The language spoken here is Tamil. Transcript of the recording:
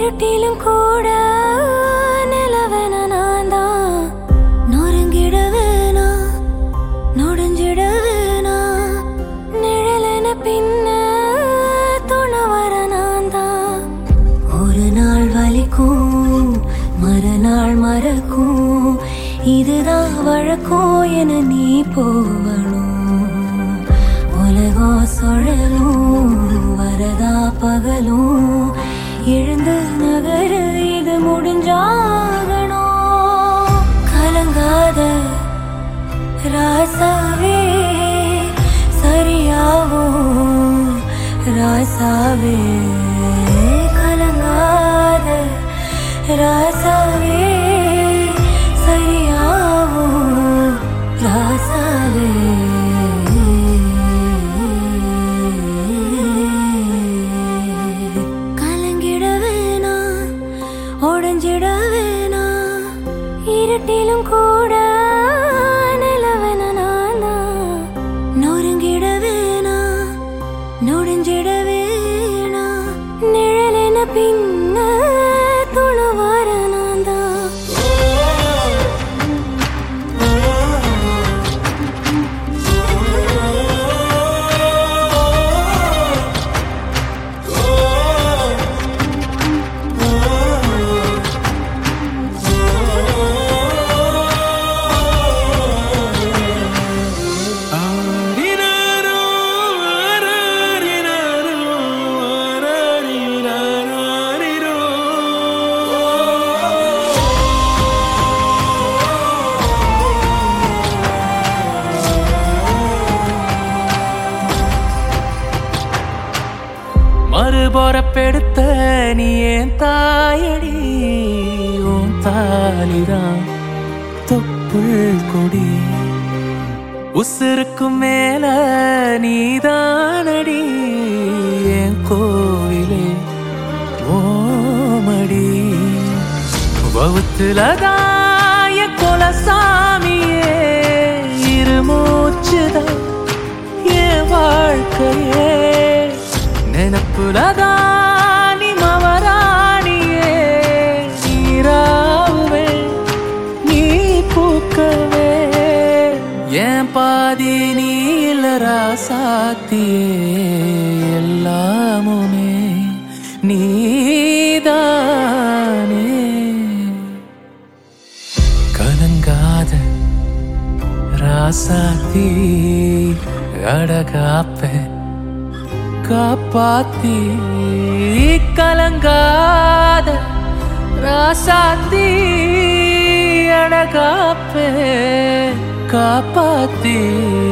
இருட்டிலும் கூட நிலவென நான் தான் நொறுங்கிட வேணா நொடிஞ்சிட வேணா நிழலென பின்ன துணை வர நான் தான் ஒரு நாள் வலிக்கும் மறுநாள் மறக்கும் இதுதான் வழக்கம் என நீ போகணும் உலகம் சுழலும் வரதா பகலும் எழுந்து நகர இது முடிஞ்சாகணும் கலங்காத ராசாவே சரியாவும் ராசாவே கலங்காத ராசாவே சரியாவும் ராசாவே கலங்கிட வேணா உடஞ்சிட வேணா இருட்டிலும் கூட நிலவென நான் தான் நொறுங்கிட வேணா நொடிஞ்சிட வேணா நிழலென பின்ன துணை வர நான் தான் மறுபொறப்பெடுத்த நீ ஏன் தாயடி உன் தாலிதான் தொப்புள் கொடி உசுருக்கும் மேல நீதானடி என் கோவிலே ஓமடி வவுத்துலதாய குலசாமியே இருமூச்சுதான் என் வாழ்க்கையே நினப்புலதானி மவராணியே நீராவே நீ பூக்கவே என் பாதி நீ ராசாத்தியே எல்லாமுமே நீதானே கலங்காத ராசாத்தி அடகாப்ப காப்பாத்தி கலங்காத ராசாத்தி அடகாப்ப காப்பாத்தி